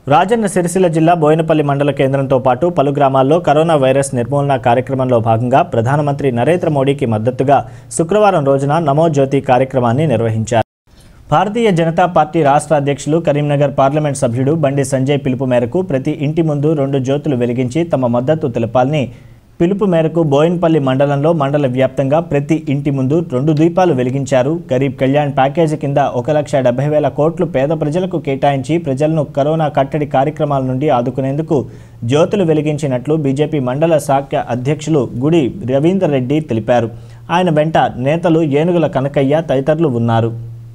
రాజన్న సిరిసిల్ల జిల్లా బోయినపల్లి మండల కేంద్రంతో పాటు పలు గ్రామాల్లో కరోనా వైరస్ నిర్మూలన కార్యక్రమంలో భాగంగా ప్రధానమంత్రి నరేంద్ర మోడీకి మద్దతుగా శుక్రవారం రోజున నమో జ్యోతి కార్యక్రమాన్ని నిర్వహించారు భారతీయ జనతా పార్టీ రాష్ట్ర అధ్యక్షులు కరీంనగర్ పార్లమెంట్ సభ్యుడు బండి సంజయ్ పిలుపు మేరకు ప్రతి ఇంటి ముందు రెండు జ్యోతులు వెలిగించి తమ మద్దతు తెలపాలని పిలుపు మేరకు బోయిన్పల్లి మండలంలో మండల వ్యాప్తంగా ప్రతి ఇంటి ముందు రెండు దీపాలు వెలిగించారు గరీబ్ కళ్యాణ్ ప్యాకేజీ కింద ఒక లక్ష డెబ్బై వేల కోట్లు పేద ప్రజలకు కేటాయించి ప్రజలను కరోనా కట్టడి కార్యక్రమాల నుండి ఆదుకునేందుకు జ్యోతులు వెలిగించినట్లు బీజేపీ మండల శాఖ అధ్యక్షులు గుడి రవీందర్ రెడ్డి తెలిపారు ఆయన వెంట నేతలు ఏనుగుల కనకయ్య తదితరులు ఉన్నారు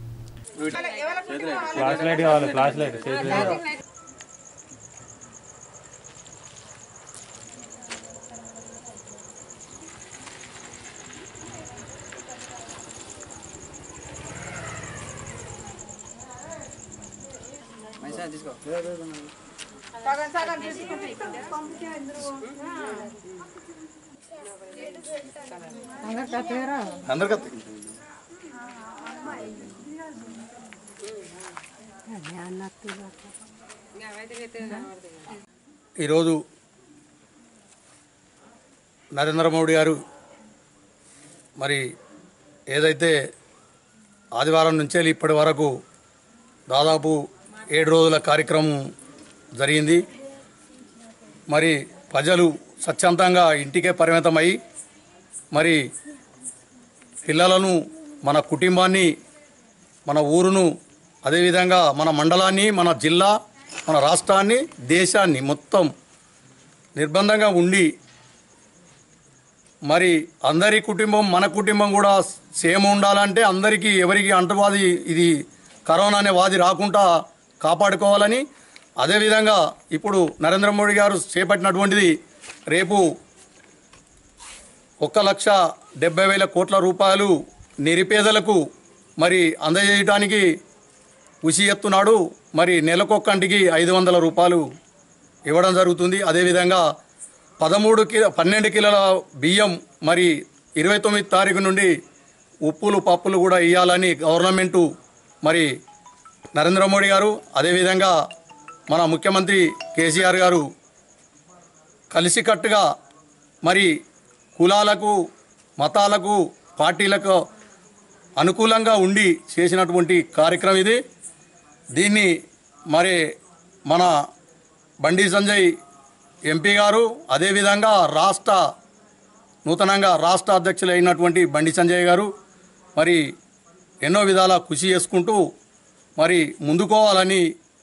ఫ్లాష్ లైట్ కావాలి ఫ్లాష్ లైట్ చేతి ఈరోజు నరేంద్ర మోడీ గారు మరి ఏదైతే ఆదివారం నుంచి ఇప్పటి వరకు దాదాపు ఏడు రోజుల కార్యక్రమం జరిగింది మరి ప్రజలు స్వచ్ఛందంగా ఇంటికే పరిమితమై మరి పిల్లలను మన కుటుంబాన్ని మన ఊరును అదేవిధంగా మన మండలాన్ని మన జిల్లా మన రాష్ట్రాన్ని దేశాన్ని మొత్తం నిర్బంధంగా ఉండి మరి అందరి కుటుంబం మన కుటుంబం కూడా సేమ్ ఉండాలంటే అందరికీ ఎవరికి అంటువ్యాధి ఇది కరోనా అనే వ్యాధి రాకుండా కాపాడుకోవాలని అదేవిధంగా ఇప్పుడు నరేంద్ర మోడీ గారు చేపట్టినటువంటిది రేపు ఒక్క లక్ష డెబ్బై వేల కోట్ల రూపాయలు నిరుపేదలకు మరి అందజేయడానికి ఉసి ఎత్తున్నాడు మరి నెలకొక్కంటికి ఐదు వందల రూపాయలు ఇవ్వడం జరుగుతుంది అదేవిధంగా పదమూడు కిలో పన్నెండు కిలోల బియ్యం మరి ఇరవై తొమ్మిది తారీఖు నుండి ఉప్పులు పప్పులు కూడా ఇవ్వాలని గవర్నమెంటు మరి నరేంద్ర మోడీ గారు అదేవిధంగా మన ముఖ్యమంత్రి కేసీఆర్ గారు కలిసికట్టుగా మరి కులాలకు మతాలకు పార్టీలకు అనుకూలంగా ఉండి చేసినటువంటి కార్యక్రమం ఇది దీన్ని మరి మన బండి సంజయ్ ఎంపీ గారు అదేవిధంగా రాష్ట్ర నూతనంగా రాష్ట్ర అధ్యక్షులు అయినటువంటి బండి సంజయ్ గారు మరి ఎన్నో విధాల కృషి చేసుకుంటూ మరి ముందుకోవాలని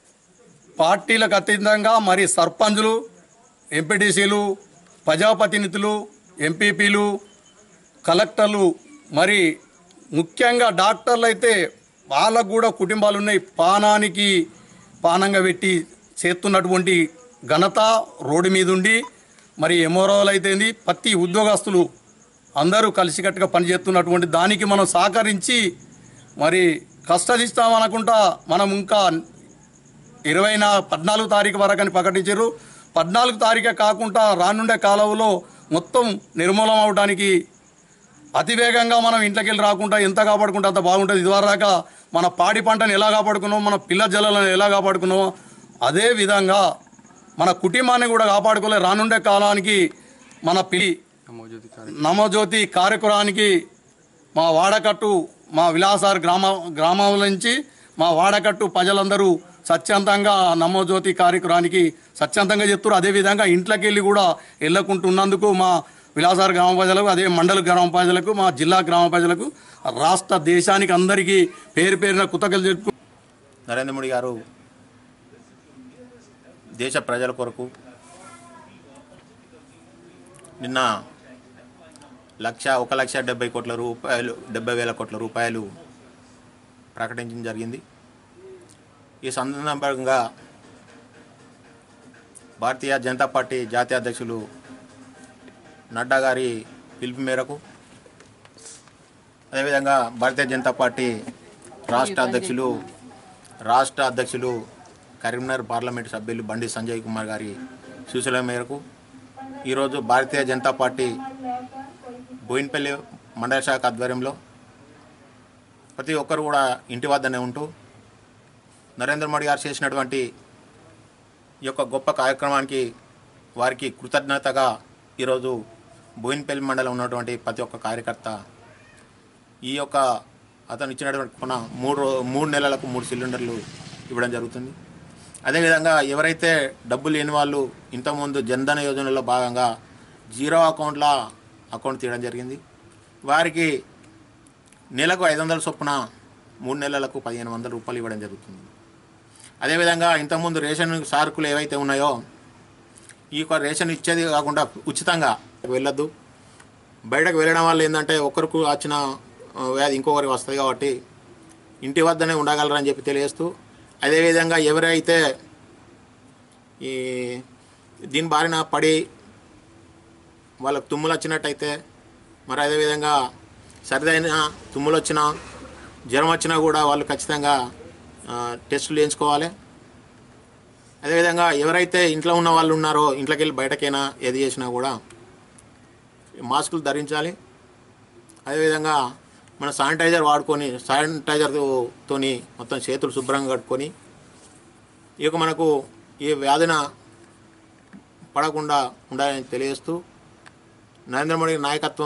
పార్టీలకు అతీతంగా మరి సర్పంచులు ఎంపీటీసీలు ప్రజాప్రతినిధులు ఎంపీపీలు కలెక్టర్లు మరి ముఖ్యంగా డాక్టర్లు అయితే వాళ్ళకు కూడా కుటుంబాలు ఉన్నాయి పానానికి పానంగా పెట్టి చేస్తున్నటువంటి ఘనత రోడ్డు మీద ఉండి మరి ఎమోరాలు అయితేంది ప్రతి ఉద్యోగస్తులు అందరూ కలిసికట్టుగా పనిచేస్తున్నటువంటి దానికి మనం సహకరించి మరి కష్టదిస్తామనుకుంటా మనం ఇంకా ఇరవై నా పద్నాలుగు తారీఖు వరకు అని ప్రకటించారు పద్నాలుగు తారీఖే కాకుండా రానుండే కాలంలో మొత్తం నిర్మూలం అవడానికి అతివేగంగా మనం ఇంట్లోకి వెళ్ళి రాకుండా ఎంత కాపాడుకుంటే అంత బాగుంటుంది ఇదివరదాకా మన పాడి పంటను ఎలా కాపాడుకున్నాం మన పిల్ల జలాలను ఎలా కాపాడుకున్నామో అదే విధంగా మన కుటుంబాన్ని కూడా కాపాడుకోలే రానుండే కాలానికి మన పిల్లి నమోజ్యోతి కార్యక్రమానికి మా వాడకట్టు మా విలాసార్ గ్రామ గ్రామాల నుంచి మా వాడకట్టు ప్రజలందరూ స్వచ్ఛందంగా నమోజ్యోతి కార్యక్రమానికి స్వచ్ఛందంగా చెప్తారు అదేవిధంగా ఇంట్లోకి వెళ్ళి కూడా వెళ్ళకుంటున్నందుకు మా విలాసార్ గ్రామ ప్రజలకు అదే మండల గ్రామ ప్రజలకు మా జిల్లా గ్రామ ప్రజలకు రాష్ట్ర దేశానికి అందరికీ పేరు పేరున కృతజ్ఞతలు చెప్పుకు నరేంద్ర మోడీ గారు దేశ ప్రజల కొరకు నిన్న లక్ష ఒక లక్ష డెబ్బై కోట్ల రూపాయలు డెబ్బై వేల కోట్ల రూపాయలు ప్రకటించడం జరిగింది ఈ సందర్భంగా భారతీయ జనతా పార్టీ జాతీయ అధ్యక్షులు నడ్డా గారి పిలుపు మేరకు అదేవిధంగా భారతీయ జనతా పార్టీ రాష్ట్ర అధ్యక్షులు రాష్ట్ర అధ్యక్షులు కరీంనగర్ పార్లమెంట్ సభ్యులు బండి సంజయ్ కుమార్ గారి సూచనల మేరకు ఈరోజు భారతీయ జనతా పార్టీ బోయిన్పల్లి మండల శాఖ ఆధ్వర్యంలో ప్రతి ఒక్కరు కూడా ఇంటి వద్దనే ఉంటూ నరేంద్ర మోడీ గారు చేసినటువంటి ఈ యొక్క గొప్ప కార్యక్రమానికి వారికి కృతజ్ఞతగా ఈరోజు బోయిన్పల్లి మండలం ఉన్నటువంటి ప్రతి ఒక్క కార్యకర్త ఈ యొక్క అతను ఇచ్చినటువంటి కొన మూడు రో- మూడు నెలలకు మూడు సిలిండర్లు ఇవ్వడం జరుగుతుంది అదేవిధంగా ఎవరైతే డబ్బు లేని వాళ్ళు ఇంతకుముందు జన్ధన యోజనలో భాగంగా జీరో అకౌంట్ల అకౌంట్ తీయడం జరిగింది వారికి నెలకు ఐదు వందల చొప్పున మూడు నెలలకు పదిహేను వందల రూపాయలు ఇవ్వడం జరుగుతుంది అదేవిధంగా ఇంతకుముందు రేషన్ సార్కులు ఏవైతే ఉన్నాయో ఈ యొక్క రేషన్ ఇచ్చేది కాకుండా ఉచితంగా వెళ్ళొద్దు బయటకు వెళ్ళడం వల్ల ఏంటంటే ఒకరికి వచ్చిన ఆ, వ్యాధి ఇంకొకరికి వస్తుంది కాబట్టి ఇంటి వద్దనే ఉండగలరని చెప్పి తెలియజేస్తూ అదేవిధంగా ఎవరైతే ఈ దీని బారిన పడి వాళ్ళకు తుమ్ములు వచ్చినట్టయితే మరి అదేవిధంగా సరిదైన తుమ్ములు వచ్చినా జ్వరం వచ్చినా కూడా వాళ్ళు ఖచ్చితంగా ఆ, టెస్టులు చేయించుకోవాలి అదేవిధంగా ఎవరైతే ఇంట్లో ఉన్న వాళ్ళు ఉన్నారో ఇంట్లోకి వెళ్ళి బయటకైనా ఏది చేసినా కూడా మాస్కులు ధరించాలి అదేవిధంగా మన శానిటైజర్ వాడుకొని శానిటైజర్తోని మొత్తం చేతులు శుభ్రంగా కట్టుకొని ఇక మనకు ఈ వ్యాధిన పడకుండా ఉండాలని తెలియజేస్తూ నరేంద్ర మోడీ నాయకత్వం